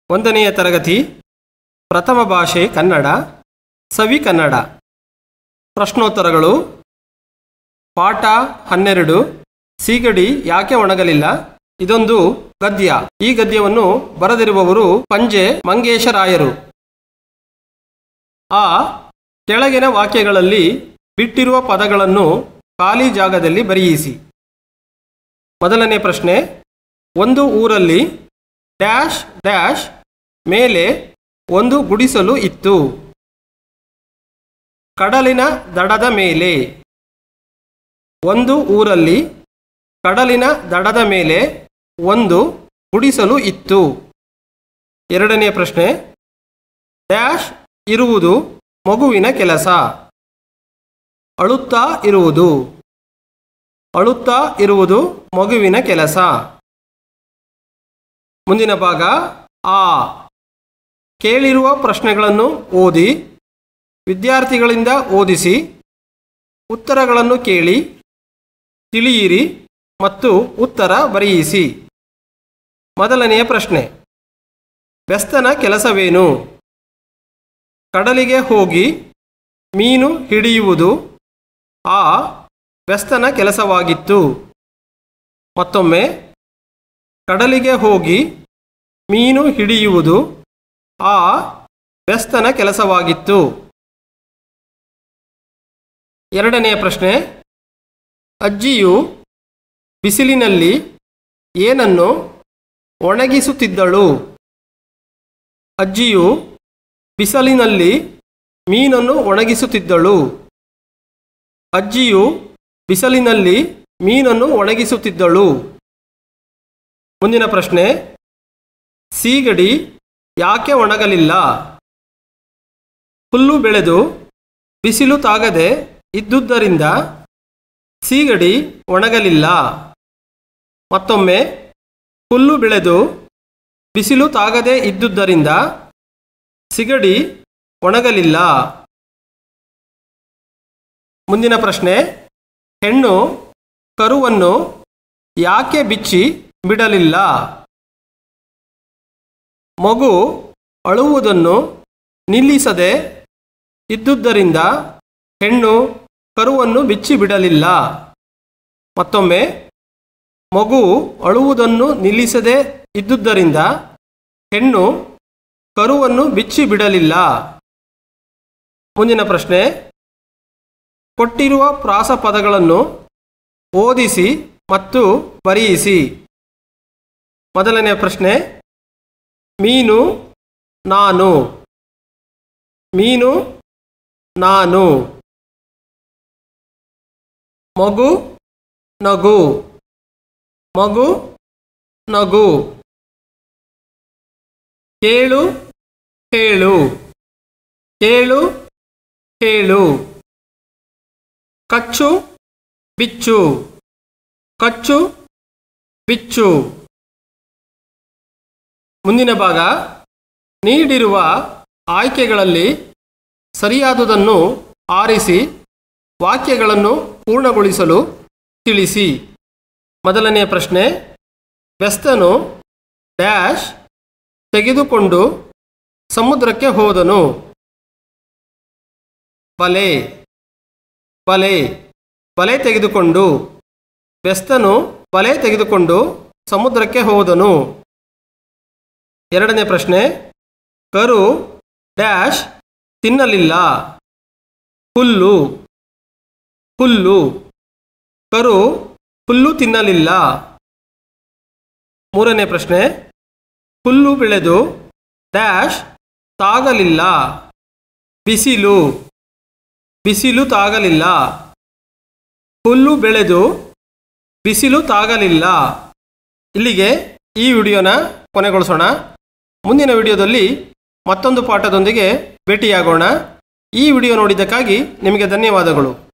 ಒಂದನೆಯ ತರಗತಿ ಪ್ರಥಮ ಭಾಷೆ ಕನ್ನಡ ಸವಿ ಕನ್ನಡ ಪ್ರಶ್ನೋತ್ತರಗಳು ಪಾಠ ಹನ್ನೆರಡು ಸೀಗಡಿ ಯಾಕೆ ಒಣಗಲಿಲ್ಲ ಇದೊಂದು ಗದ್ಯ ಈ ಗದ್ಯವನ್ನು ಬರೆದಿರುವವರು ಪಂಜೆ ಮಂಗೇಶರಾಯರು ಆ ಕೆಳಗಿನ ವಾಕ್ಯಗಳಲ್ಲಿ ಬಿಟ್ಟಿರುವ ಪದಗಳನ್ನು ಖಾಲಿ ಜಾಗದಲ್ಲಿ ಬರೆಯಿಸಿ ಮೊದಲನೇ ಪ್ರಶ್ನೆ ಒಂದು ಊರಲ್ಲಿ ಡ್ಯಾಶ್ ಡ್ಯಾಶ್ ಮೇಲೆ ಒಂದು ಗುಡಿಸಲು ಇತ್ತು ಕಡಲಿನ ದಡದ ಮೇಲೆ ಒಂದು ಊರಲ್ಲಿ ಕಡಲಿನ ದಡದ ಮೇಲೆ ಒಂದು ಗುಡಿಸಲು ಇತ್ತು ಎರಡನೇ ಪ್ರಶ್ನೆ ಡ್ಯಾಶ್ ಇರುವುದು ಮಗುವಿನ ಕೆಲಸ ಅಳುತ್ತಾ ಇರುವುದು ಅಳುತ್ತಾ ಇರುವುದು ಮಗುವಿನ ಕೆಲಸ ಮುಂದಿನ ಭಾಗ ಆ ಕೇಳಿರುವ ಪ್ರಶ್ನೆಗಳನ್ನು ಓದಿ ವಿದ್ಯಾರ್ಥಿಗಳಿಂದ ಓದಿಸಿ ಉತ್ತರಗಳನ್ನು ಕೇಳಿ ತಿಳಿಯಿರಿ ಮತ್ತು ಉತ್ತರ ಬರೆಯಿಸಿ ಮೊದಲನೆಯ ಪ್ರಶ್ನೆ ಬೆಸ್ತನ ಕೆಲಸವೇನು ಕಡಲಿಗೆ ಹೋಗಿ ಮೀನು ಹಿಡಿಯುವುದು ಆ ಬೆಸ್ತನ ಕೆಲಸವಾಗಿತ್ತು ಮತ್ತೊಮ್ಮೆ ಕಡಲಿಗೆ ಹೋಗಿ ಮೀನು ಹಿಡಿಯುವುದು ಆ ಬೆಸ್ತನ ಕೆಲಸವಾಗಿತ್ತು ಎರಡನೆಯ ಪ್ರಶ್ನೆ ಅಜ್ಜಿಯು ಬಿಸಿಲಿನಲ್ಲಿ ಏನನ್ನು ಒಣಗಿಸುತ್ತಿದ್ದಳು ಅಜ್ಜಿಯು ಬಿಸಿಲಿನಲ್ಲಿ ಮೀನನ್ನು ಒಣಗಿಸುತ್ತಿದ್ದಳು ಅಜ್ಜಿಯು ಬಿಸಿಲಿನಲ್ಲಿ ಮೀನನ್ನು ಒಣಗಿಸುತ್ತಿದ್ದಳು ಮುಂದಿನ ಪ್ರಶ್ನೆ ಸೀಗಡಿ ಯಾಕೆ ಒಣಗಲಿಲ್ಲ ಹುಲ್ಲು ಬೆಳೆದು ಬಿಸಿಲು ತಾಗದೆ ಇದ್ದುದರಿಂದ ಸೀಗಡಿ ಒಣಗಲಿಲ್ಲ ಮತ್ತೊಮ್ಮೆ ಹುಲ್ಲು ಬೆಳೆದು ಬಿಸಿಲು ತಾಗದೆ ಇದ್ದುದರಿಂದ ಸಿಗಡಿ ಒಣಗಲಿಲ್ಲ ಮುಂದಿನ ಪ್ರಶ್ನೆ ಹೆಣ್ಣು ಕರುವನ್ನು ಯಾಕೆ ಬಿಚ್ಚಿ ಬಿಡಲಿಲ್ಲ ಮಗು ಅಳುವುದನ್ನು ನಿಲ್ಲಿಸದೆ ಇದ್ದುದರಿಂದ ಹೆಣ್ಣು ಕರುವನ್ನು ಬಿಚ್ಚಿ ಬಿಡಲಿಲ್ಲ ಮತ್ತೊಮ್ಮೆ ಮಗು ಅಳುವುದನ್ನು ನಿಲ್ಲಿಸದೆ ಇದ್ದುದರಿಂದ ಹೆಣ್ಣು ಕರುವನ್ನು ಬಿಚ್ಚಿ ಬಿಡಲಿಲ್ಲ ಮುಂದಿನ ಪ್ರಶ್ನೆ ಕೊಟ್ಟಿರುವ ಪ್ರಾಸ ಪದಗಳನ್ನು ಓದಿಸಿ ಮತ್ತು ಬರೆಯಿಸಿ ಮೊದಲನೆಯ ಪ್ರಶ್ನೆ ಮೀನು ನಾನು ಮೀನು ನಾನು ಮಗು ನಗು ಮಗು ನಗು ಕೇಳು ಹೇಳು ಕೇಳು ಹೇಳು ಕಚ್ಚು ಬಿಚ್ಚು ಕಚ್ಚು ಬಿಚ್ಚು ಮುಂದಿನ ಭಾಗ ನೀಡಿರುವ ಆಯ್ಕೆಗಳಲ್ಲಿ ಸರಿಯಾದುದನ್ನು ಆರಿಸಿ ವಾಕ್ಯಗಳನ್ನು ಪೂರ್ಣಗೊಳಿಸಲು ತಿಳಿಸಿ ಮೊದಲನೆಯ ಪ್ರಶ್ನೆ ಬೆಸ್ತನು ಡ್ಯಾಶ್ ತೆಗೆದುಕೊಂಡು ಸಮುದ್ರಕ್ಕೆ ಹೋದನು ಬಲೆ ಬಲೆ ಬಲೆ ತೆಗೆದುಕೊಂಡು ಬೆಸ್ತನು ಬಲೆ ತೆಗೆದುಕೊಂಡು ಸಮುದ್ರಕ್ಕೆ ಹೋದನು ಎರಡನೇ ಪ್ರಶ್ನೆ ಕರು ಡ್ಯಾಶ್ ತಿನ್ನಲಿಲ್ಲ ಹುಲ್ಲು ಹುಲ್ಲು ಕರು ಹುಲ್ಲು ತಿನ್ನಲಿಲ್ಲ ಮೂರನೇ ಪ್ರಶ್ನೆ ಹುಲ್ಲು ಬೆಳೆದು ಡ್ಯಾಶ್ ತಾಗಲಿಲ್ಲ ಬಿಸಿಲು ಬಿಸಿಲು ತಾಗಲಿಲ್ಲ ಹುಲ್ಲು ಬೆಳೆದು ಬಿಸಿಲು ತಾಗಲಿಲ್ಲ ಇಲ್ಲಿಗೆ ಈ ವಿಡಿಯೋನ ಕೊನೆಗೊಳಿಸೋಣ ಮುಂದಿನ ವಿಡಿಯೋದಲ್ಲಿ ಮತ್ತೊಂದು ಪಾಠದೊಂದಿಗೆ ಭೇಟಿಯಾಗೋಣ ಈ ವಿಡಿಯೋ ನೋಡಿದ್ದಕ್ಕಾಗಿ ನಿಮಗೆ ಧನ್ಯವಾದಗಳು